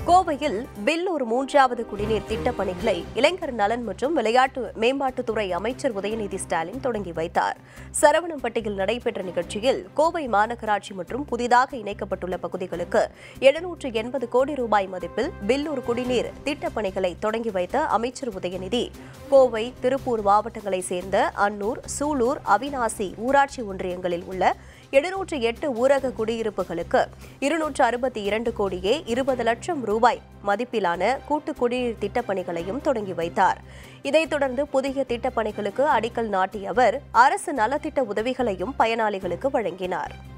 கோவையில் பில்லூர் மூன்றாவது குடிநீர் திட்டப் பணிகளை இளைஞர் நலன் மற்றும் விளையாட்டு மேம்பாட்டுத்துறை அமைச்சர் உதயநிதி ஸ்டாலின் தொடங்கி வைத்தார் சரவணம்பட்டியில் நடைபெற்ற நிகழ்ச்சியில் கோவை மாநகராட்சி மற்றும் புதிதாக இணைக்கப்பட்டுள்ள பகுதிகளுக்கு எழுநூற்று எண்பது கோடி ரூபாய் மதிப்பில் பில்லூர் குடிநீர் திட்டப் பணிகளை தொடங்கி வைத்த அமைச்சர் உதயநிதி கோவை திருப்பூர் மாவட்டங்களைச் சேர்ந்த அன்னூர் சூலூர் அவினாசி ஊராட்சி ஒன்றியங்களில் உள்ள எழுநூற்று எட்டு ஊரக குடியிருப்புகளுக்கு இருநூற்று அறுபத்தி இரண்டு கோடியே இருபது லட்சம் ரூபாய் மதிப்பிலான கூட்டு குடிநீர் திட்டப் பணிகளையும் தொடங்கி வைத்தார் இதைத் தொடர்ந்து புதிய திட்டப் பணிகளுக்கு அடிக்கல் நாட்டிய அவர் அரசு நலத்திட்ட உதவிகளையும் பயனாளிகளுக்கு வழங்கினார்